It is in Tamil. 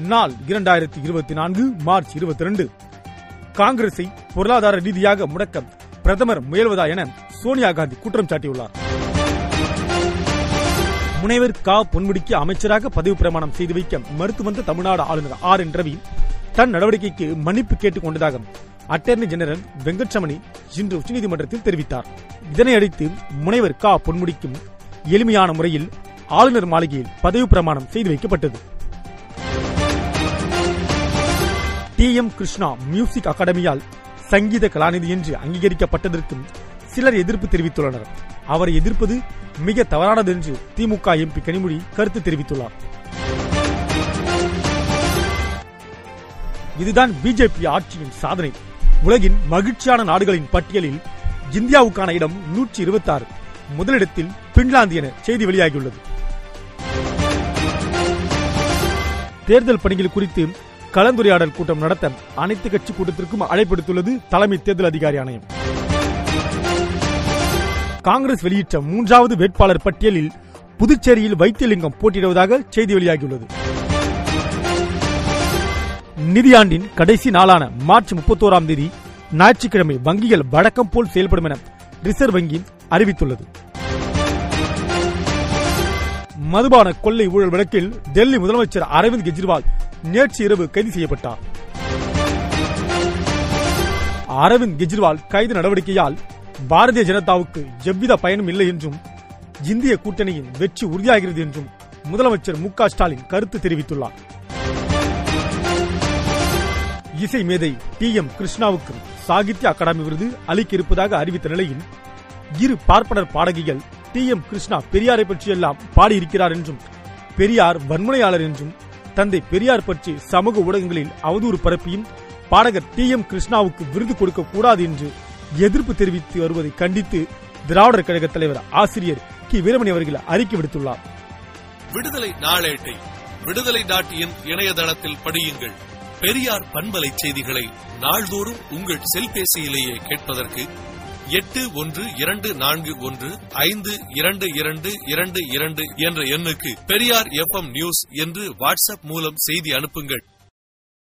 நாள் இரண்டாயிரத்தி இருபத்தி நான்கு மார்ச் இருபத்தி ரெண்டு காங்கிரஸை பொருளாதார ரீதியாக முடக்க பிரதமர் முயல்வதா என சோனியா காந்தி குற்றம் சாட்டியுள்ளார் முனைவர் கா பொன்முடிக்கு அமைச்சராக பதவி பிரமாணம் செய்து வைக்க மறுத்து வந்த தமிழ்நாடு ஆளுநர் ஆர் என் ரவி தன் நடவடிக்கைக்கு மன்னிப்பு கேட்டுக் கொண்டதாக அட்டர்னி ஜெனரல் வெங்கட்ரமணி இன்று உச்சநீதிமன்றத்தில் தெரிவித்தார் இதனையடுத்து முனைவர் கா பொன்முடிக்கும் எளிமையான முறையில் ஆளுநர் மாளிகையில் பதவி பிரமாணம் செய்து வைக்கப்பட்டது டி எம் கிருஷ்ணா மியூசிக் அகாடமியால் சங்கீத கலாநிதி என்று அங்கீகரிக்கப்பட்டதற்கும் சிலர் எதிர்ப்பு தெரிவித்துள்ளனர் அவரை எதிர்ப்பது மிக தவறானது என்று திமுக எம்பி கனிமொழி கருத்து தெரிவித்துள்ளார் இதுதான் பிஜேபி ஆட்சியின் சாதனை உலகின் மகிழ்ச்சியான நாடுகளின் பட்டியலில் இந்தியாவுக்கான இடம் நூற்றி இருபத்தி ஆறு முதலிடத்தில் பின்லாந்து என செய்தி வெளியாகியுள்ளது தேர்தல் பணிகள் குறித்து கலந்துரையாடல் கூட்டம் நடத்த அனைத்து கட்சி கூட்டத்திற்கும் அழைப்படுத்துள்ளது தலைமை தேர்தல் அதிகாரி ஆணையம் காங்கிரஸ் வெளியிட்ட மூன்றாவது வேட்பாளர் பட்டியலில் புதுச்சேரியில் வைத்தியலிங்கம் போட்டியிடுவதாக செய்தி வெளியாகியுள்ளது நிதியாண்டின் கடைசி நாளான மார்ச் முப்பத்தோராம் தேதி ஞாயிற்றுக்கிழமை வங்கிகள் வழக்கம் போல் செயல்படும் என ரிசர்வ் வங்கி அறிவித்துள்ளது மதுபான கொள்ளை ஊழல் வழக்கில் டெல்லி முதலமைச்சர் அரவிந்த் கெஜ்ரிவால் நேற்று இரவு கைது செய்யப்பட்டார் அரவிந்த் கெஜ்ரிவால் கைது நடவடிக்கையால் பாரதிய ஜனதாவுக்கு எவ்வித பயனும் இல்லை என்றும் இந்திய கூட்டணியின் வெற்றி உறுதியாகிறது என்றும் முதலமைச்சர் மு க ஸ்டாலின் கருத்து தெரிவித்துள்ளார் இசை மேதை டி எம் கிருஷ்ணாவுக்கு சாகித்ய அகாடமி விருது அளிக்க இருப்பதாக அறிவித்த நிலையில் இரு பார்ப்பனர் பாடகிகள் டி எம் கிருஷ்ணா பெரியாரை பற்றியெல்லாம் பாடியிருக்கிறார் என்றும் பெரியார் வன்முனையாளர் என்றும் தந்தை பெரியார் பற்றி சமூக ஊடகங்களில் அவதூறு பரப்பியும் பாடகர் டி எம் கிருஷ்ணாவுக்கு விருது கொடுக்க கூடாது என்று எதிர்ப்பு தெரிவித்து வருவதை கண்டித்து திராவிடர் கழக தலைவர் ஆசிரியர் கி வீரமணி அவர்கள் அறிக்கை விடுத்துள்ளார் விடுதலை நாளேட்டை விடுதலை டாட் இன் இணையதளத்தில் படியுங்கள் பெரியார் பண்பலை செய்திகளை நாள்தோறும் உங்கள் செல்பேசியிலேயே கேட்பதற்கு எட்டு ஒன்று இரண்டு நான்கு ஒன்று ஐந்து இரண்டு இரண்டு இரண்டு இரண்டு என்ற எண்ணுக்கு பெரியார் எஃப்எம் நியூஸ் என்று வாட்ஸ்அப் மூலம் செய்தி அனுப்புங்கள்